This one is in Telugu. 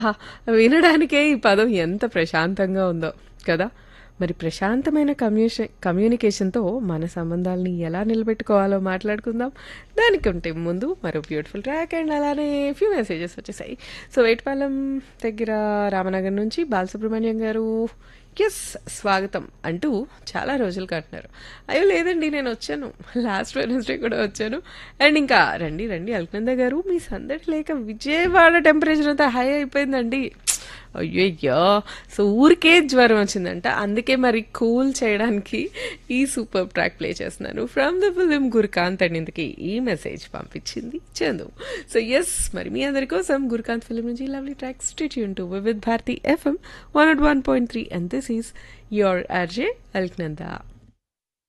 ఆహా! వినడానికే ఈ పదం ఎంత ప్రశాంతంగా ఉందో కదా! మరి ప్రశాంతమైన కమ్యూష కమ్యూనికేషన్‌తో మన సంబంధాలని ఎలా నిలబెట్టుకోవాలో మాట్లాడుకుందాం. దానికంటే ముందు మరో బ్యూటిఫుల్ ట్రాక్ అండ్ అలానే ఫ్యూ మెసేజెస్ వచ్చేసాయి. సో, వేటపాలెం దగ్గర రామనగర్ నుంచి బాలసుబ్రహ్మణ్యం గారు యెస్ స్వాగతం అంటూ చాలా రోజులుగా అంటున్నారు. అయ్యో! లేదండి నేనొచ్చాను. లాస్ట్ వెడ్నెస్‌డే కూడా వచ్చాను. అండ్ ఇంకా రండి రండి అల్కనంద గారు మీ సందడి లేక విజయవాడ టెంపరేచర్ అంతా హై అయిపోయిందండి. అయ్యయ్యో! సో, ఊరికే జ్వరం వచ్చిందంట. అందుకే మరి కూల్ చేయడానికి ఈ సూపర్బ్ ట్రాక్ ప్లే చేస్తున్నాను. From the film 'Gurukanth' and ఇంతకీ ఈ మెసేజ్ పంపించింది చందు. సో, యెస్ మరి మీ అందరి కోసం 'గురుకాంత్' ఫిల్మ్ నుంచి lovely track stay tune to Vividh Bharati FM 101.3 and this is your RJ Alaknanda.